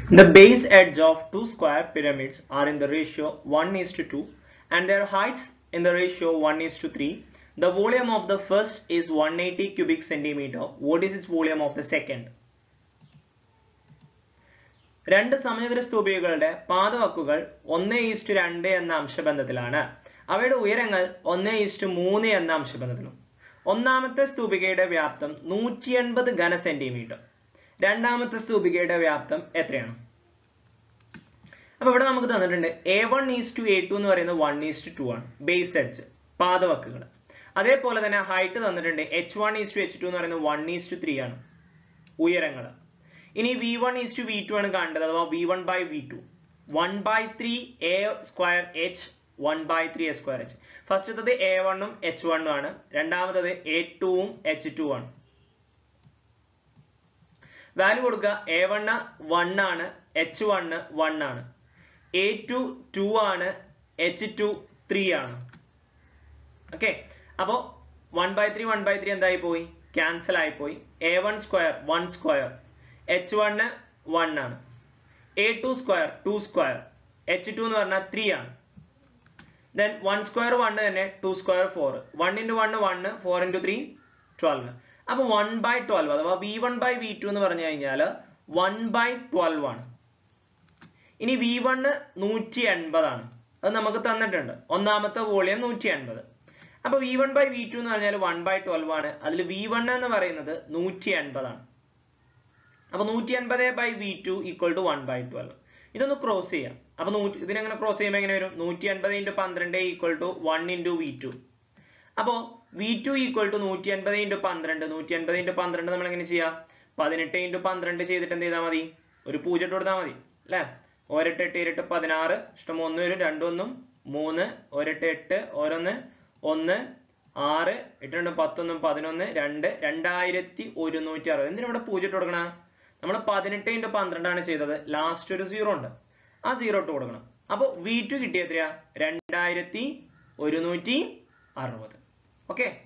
The base edge of two square pyramids are in the ratio 1 is to 2 and their heights in the ratio 1 is to 3. The volume of the first is 180 cubic centimeter. What is its volume of the second? രണ്ട് സമചതുര സ്തൂപികകളുടെ പാദവക്കുകൾ ഒന്ന് east രണ്ട് എന്ന അംശബന്ധത്തിലാണ് അവയുടെ ഉയരങ്ങൾ ഒന്ന് east മൂന്ന് എന്ന അംശബന്ധത്തിലും ഒന്നാമത്തെ സ്തൂപികയുടെ വ്യാപ്തം നൂറ്റി എൺപത് ഘന സെന്റിമീറ്റർ രണ്ടാമത്തെ സ്തൂപികയുടെ വ്യാപ്തം എത്രയാണ് അപ്പൊ ഇവിടെ നമുക്ക് തന്നിട്ടുണ്ട് A one is two A two എന്ന് പറയുന്നത് വൺ ഈസ് ടു ടു ആണ് ബേസ് എഡ്ജ് പാദവക്കുകൾ അതേപോലെ തന്നെ ഹൈറ്റ് തന്നിട്ടുണ്ട് H one is two H two എന്ന് പറയുന്നത് വൺ ഈസ് ടു ത്രീ ആണ് ഉയരങ്ങൾ ഇനി V one is two V two ആണ് കാണേണ്ടത് അഥവാ V one by V two one by three A square H one by three A square H ഫസ്റ്റത്തത് A വണ്ണും എച്ച് വണ്ണും ആണ് രണ്ടാമത്തത് എ ടുവും എച്ച് ടു ആണ് വാല്യൂ കൊടുക്കുക എ വണ്ണ് വൺ ആണ് എച്ച് വണ്ണ് വൺ ആണ് എ ടു ടു ആണ് എച്ച് ടു ത്രീ ആണ് ഓക്കെ അപ്പോ one by three one by three എന്തായി പോയി ക്യാൻസൽ ആയി പോയി A one square one square H one one ആണ് A two square two square H two എന്ന് പറഞ്ഞാൽ ത്രീ ആണ് ദെൻ വൺ സ്ക്വയർ വൺ തന്നെ two square four one into one one four into three twelve അപ്പൊ one by twelve അഥവാ V one by V two എന്ന് പറഞ്ഞു കഴിഞ്ഞാൽ one by twelve ആണ് ഇനി വി വണ് നൂറ്റി എൺപതാണ് അത് നമുക്ക് തന്നിട്ടുണ്ട് ഒന്നാമത്തെ വോളിയം നൂറ്റി എൺപത് അപ്പൊ V one by V two എന്ന് പറഞ്ഞാൽ വൺ ബൈ ട്വൽവ് ആണ് അതിൽ വി വൺ എന്ന് പറയുന്നത് നൂറ്റി എൺപതാണ് അപ്പൊ നൂറ്റി എൺപത് by V two equal to one by twelve ഇതൊന്ന് ക്രോസ് ചെയ്യാം അപ്പൊ നൂറ്റി ഇതിനെങ്ങനെ ക്രോസ് ചെയ്യുമ്പോൾ എങ്ങനെ വരും നൂറ്റി എൺപത് ഇൻറ്റു പന്ത്രണ്ട് equal to one into V two അപ്പോ വി ടു ഈക്വൽ ടു നൂറ്റി എൺപത് ഇൻറ്റു പന്ത്രണ്ട് നൂറ്റി എൺപത് ഇൻറ്റു പന്ത്രണ്ട് നമ്മൾ എങ്ങനെ ചെയ്യാം പതിനെട്ട് ഇൻറ്റു പന്ത്രണ്ട് ചെയ്തിട്ട് എന്ത് ചെയ്താൽ മതി ഒരു പൂജ്യം ഇട്ട് കൊടുത്താൽ മതി അല്ലേ ഒരെട്ട് എട്ട് ഇരട്ട് പതിനാറ് ഇഷ്ടം ഒന്ന് വരും രണ്ടൊന്നും മൂന്ന് ഒരെട്ട് എട്ട് ഓരോന്ന് ഒന്ന് ആറ് എട്ട് രണ്ട് പത്തൊന്നും പതിനൊന്ന് രണ്ട് രണ്ടായിരത്തി ഒരുന്നൂറ്റി അറുപത് എന്തിനാ ഇവിടെ പൂജ്യം ഇട്ട് കൊടുക്കണം നമ്മൾ പതിനെട്ട് ഇൻറ്റു പന്ത്രണ്ടാണ് ചെയ്തത് ലാസ്റ്റ് ഒരു സീറോ ഉണ്ട് ആ സീറോ ഇട്ട് കൊടുക്കണം അപ്പോൾ വി ടു കിട്ടിയ എത്രയാ രണ്ടായിരത്തി ഒരുന്നൂറ്റി അറുപത് ഓക്കെ